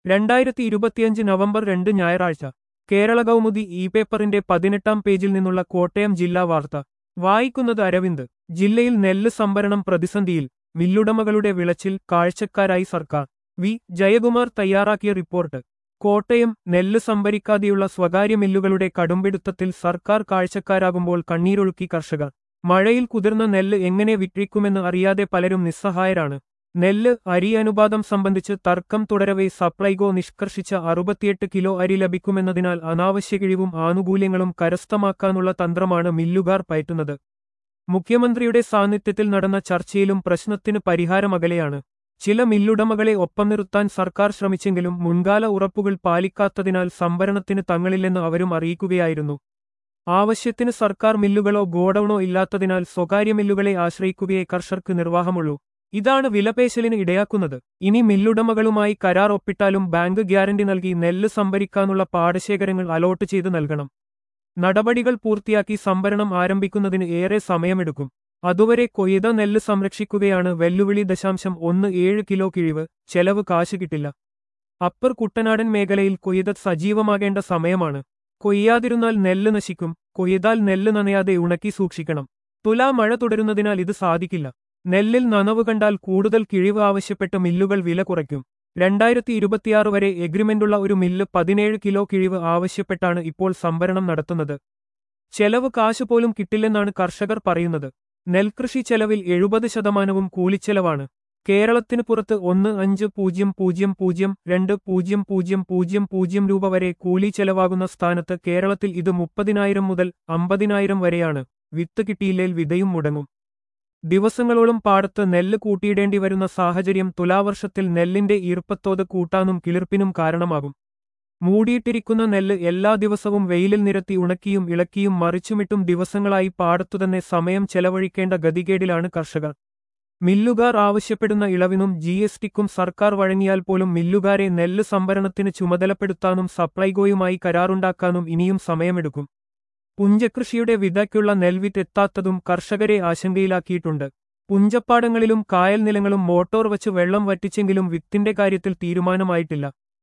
രണ്ടായിരത്തി ഇരുപത്തിയഞ്ച് നവംബർ രണ്ട് ഞായറാഴ്ച കേരള കൗമുദി ഇ പേപ്പറിന്റെ പതിനെട്ടാം പേജിൽ നിന്നുള്ള കോട്ടയം ജില്ലാ വാർത്ത വായിക്കുന്നത് അരവിന്ദ് ജില്ലയിൽ നെല്ല് സംഭരണം പ്രതിസന്ധിയിൽ മില്ലുടമകളുടെ വിളച്ചിൽ കാഴ്ചക്കാരായി സർക്കാർ വി ജയകുമാർ തയ്യാറാക്കിയ റിപ്പോർട്ട് കോട്ടയം നെല്ല് സംഭരിക്കാതെയുള്ള സ്വകാര്യ മില്ലുകളുടെ കടുംപിടുത്തത്തിൽ സർക്കാർ കാഴ്ചക്കാരാകുമ്പോൾ കണ്ണീരൊഴുക്കി കർഷകർ മഴയിൽ കുതിർന്ന നെല്ല് എങ്ങനെ വിറ്റഴിക്കുമെന്ന് അറിയാതെ പലരും നിസ്സഹായരാണ് നെല്ല് അരി അനുപാതം സംബന്ധിച്ച് തർക്കം തുടരവെ സപ്ലൈകോ നിഷ്കർഷിച്ച അറുപത്തിയെട്ട് കിലോ അരി ലഭിക്കുമെന്നതിനാൽ അനാവശ്യ കിഴിവും ആനുകൂല്യങ്ങളും കരസ്ഥമാക്കാനുള്ള തന്ത്രമാണ് മില്ലുകാർ പയറ്റുന്നത് മുഖ്യമന്ത്രിയുടെ സാന്നിധ്യത്തിൽ നടന്ന ചർച്ചയിലും പ്രശ്നത്തിന് പരിഹാരമകലെയാണ് ചില മില്ലുടമകളെ ഒപ്പം നിർത്താൻ സർക്കാർ ശ്രമിച്ചെങ്കിലും മുൻകാല ഉറപ്പുകൾ പാലിക്കാത്തതിനാൽ സംഭരണത്തിന് തങ്ങളില്ലെന്ന് അവരും അറിയിക്കുകയായിരുന്നു ആവശ്യത്തിന് സർക്കാർ മില്ലുകളോ ഗോഡൌണോ ഇല്ലാത്തതിനാൽ സ്വകാര്യ മില്ലുകളെ ആശ്രയിക്കുകയേ കർഷകർക്ക് നിർവാഹമുള്ളൂ ഇതാണ് വിലപേശലിന് ഇടയാക്കുന്നത് ഇനി മില്ലുടമകളുമായി കരാർ ഒപ്പിട്ടാലും ബാങ്ക് ഗ്യാരണ്ടി നൽകി നെല്ല് സംഭരിക്കാനുള്ള പാടശേഖരങ്ങൾ അലോട്ട് ചെയ്ത് നൽകണം നടപടികൾ പൂർത്തിയാക്കി സംഭരണം ആരംഭിക്കുന്നതിന് ഏറെ സമയമെടുക്കും അതുവരെ കൊയ്ത നെല്ല് സംരക്ഷിക്കുകയാണ് വെല്ലുവിളി ദശാംശം ഒന്ന് ഏഴ് കിലോ കിഴിവ് ചെലവ് കാശ് കിട്ടില്ല അപ്പർ കുട്ടനാടൻ മേഖലയിൽ കൊയ്ത സജീവമാകേണ്ട സമയമാണ് കൊയ്യാതിരുന്നാൽ നെല്ല് നശിക്കും കൊയ്താൽ നെല്ല് നനയാതെ ഉണക്കി സൂക്ഷിക്കണം തുലാ മഴ തുടരുന്നതിനാൽ ഇത് സാധിക്കില്ല നെല്ലിൽ നനവ് കണ്ടാൽ കൂടുതൽ കിഴിവ് ആവശ്യപ്പെട്ട് മില്ലുകൾ വില കുറയ്ക്കും രണ്ടായിരത്തി ഇരുപത്തിയാറ് വരെ എഗ്രിമെന്റുള്ള ഒരു മില്ല് പതിനേഴ് കിലോ കിഴിവ് ആവശ്യപ്പെട്ടാണ് ഇപ്പോൾ സംഭരണം നടത്തുന്നത് ചെലവ് കാശ് പോലും കിട്ടില്ലെന്നാണ് കർഷകർ പറയുന്നത് നെൽകൃഷി ചെലവിൽ എഴുപത് ശതമാനവും കൂലിച്ചെലവാണ് കേരളത്തിന് പുറത്ത് ഒന്ന് അഞ്ച് പൂജ്യം പൂജ്യം പൂജ്യം രണ്ട് പൂജ്യം പൂജ്യം പൂജ്യം പൂജ്യം രൂപ വരെ കൂലി ചെലവാകുന്ന സ്ഥാനത്ത് കേരളത്തിൽ ഇത് മുപ്പതിനായിരം മുതൽ അമ്പതിനായിരം വരെയാണ് വിത്ത് കിട്ടിയില്ലേൽ വിതയും മുടങ്ങും ദിവസങ്ങളോളം പാടത്ത് നെല്ല് കൂട്ടിയിടേണ്ടി വരുന്ന സാഹചര്യം തുലാവർഷത്തിൽ നെല്ലിന്റെ ഈർപ്പത്തോത് കൂട്ടാനും കിളിർപ്പിനും കാരണമാകും മൂടിയിട്ടിരിക്കുന്ന നെല്ല് എല്ലാ ദിവസവും വെയിലിൽ നിരത്തി ഉണക്കിയും ഇളക്കിയും മറിച്ചുമിട്ടും ദിവസങ്ങളായി പാടത്തുതന്നെ സമയം ചെലവഴിക്കേണ്ട ഗതികേടിലാണ് കർഷകർ മില്ലുകാർ ആവശ്യപ്പെടുന്ന ഇളവിനും ജി എസ് ടിക്കും സർക്കാർ വഴങ്ങിയാൽ പോലും മില്ലുകാരെ നെല്ല് സംഭരണത്തിന് ചുമതലപ്പെടുത്താനും സപ്ലൈകോയുമായി കരാറുണ്ടാക്കാനും ഇനിയും സമയമെടുക്കും പുഞ്ചകൃഷിയുടെ വിതയ്ക്കുള്ള നെൽവിത്ത് എത്താത്തതും കർഷകരെ ആശങ്കയിലാക്കിയിട്ടുണ്ട് പുഞ്ചപ്പാടങ്ങളിലും കായൽ നിലങ്ങളും മോട്ടോർ വച്ച് വെള്ളം വറ്റിച്ചെങ്കിലും വിത്തിന്റെ കാര്യത്തിൽ തീരുമാനമായിട്ടില്ല